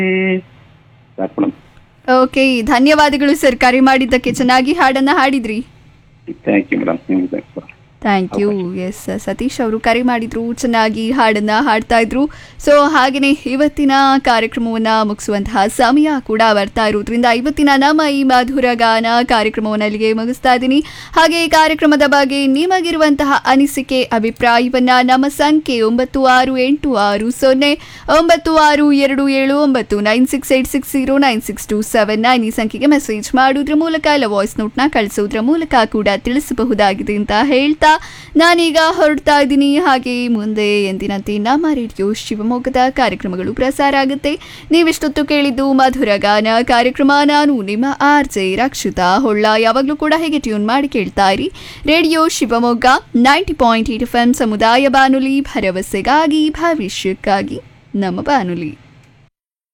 ಸಾಕು madam okay ಧನ್ಯವಾದಗಳು sir ಕರೆ ಮಾಡಿದ್ದಕ್ಕೆ ಚೆನ್ನಾಗಿ ಹಾಡನ್ನ ಹಾಡಿದ್ರಿ ಥ್ಯಾಂಕ್ ಯು ಮೇಡಮ್ ನಿಮ್ಗೆ thanks madam thank you S Satish ಅವರು ಕರೆ ಮಾಡಿದ್ರು ಚೆನ್ನಾಗಿ ಹಾಡನ್ನ ಹಾಡ್ತಾ ಇದ್ರು ಸೊ ಹಾಗೆಯೇ ಇವತ್ತಿನ ಕಾರ್ಯಕ್ರಮವನ್ನ ಮುಗಿಸುವಂತಹ ಸಮಯ ಕೂಡ ಬರ್ತಾ ಇರೋದ್ರಿಂದ ಇವತ್ತಿನ ನಮ್ಮ ಈ ಮಧುರ ಗಾನ ಕಾರ್ಯಕ್ರಮವನ್ನು ಅಲ್ಲಿಗೆ ಮುಗಿಸ್ತಾ ಇದ್ದೀನಿ ಹಾಗೆ ಈ ಕಾರ್ಯಕ್ರಮದ ಬಗ್ಗೆ ನಿಮಗಿರುವಂತಹ ಅನಿಸಿಕೆ ಅಭಿಪ್ರಾಯವನ್ನ ನಮ್ಮ ಸಂಖ್ಯೆ ಒಂಬತ್ತು ಆರು ಎಂಟು ಆರು ಸೊನ್ನೆ ಒಂಬತ್ತು ಆರು ಎರಡು ಏಳು ಒಂಬತ್ತು nine six eight six zero nine six two seven nine ಈ ಸಂಖ್ಯೆಗೆ ಮೆಸೇಜ್ ಮಾಡೋದ್ರ ಮೂಲಕ ಇಲ್ಲ ವಾಯ್ಸ್ ನೋಟ್ನ ಕಳಿಸೋದ್ರ ಮೂಲಕ ಕೂಡ ತಿಳಿಸಬಹುದಾಗಿದೆ ಅಂತ ಹೇಳ್ತಾ ನಾನೀಗ ಹೊರಡ್ತಾ ಇದ್ದೀನಿ ಹಾಗೆ ಮುಂದೆ ಎಂದಿನಂತೆ ನಮ್ಮ ರೇಡಿಯೋ ಶಿವಮೊಗ್ಗದ ಕಾರ್ಯಕ್ರಮಗಳು ಪ್ರಸಾರ ಆಗುತ್ತೆ ನೀವಿಷ್ಟೊತ್ತು ಕೇಳಿದ್ದು ಮಧುರ ಗಾನ ಕಾರ್ಯಕ್ರಮ ನಾನು ನಿಮ್ಮ ಆರ್ ಜೆ ರಕ್ಷಿತಾ ಹೊಳ್ಳ ಯಾವಾಗಲೂ ಕೂಡ ಹೇಗೆ ಟ್ಯೂನ್ ಮಾಡಿ ಕೇಳ್ತಾ ಇರಿ radio Shivamogga ninety point eight F M ಸಮುದಾಯ ಬಾನುಲಿ ಭರವಸೆಗಾಗಿ ಭವಿಷ್ಯಕ್ಕಾಗಿ ನಮ್ಮ ಬಾನುಲಿ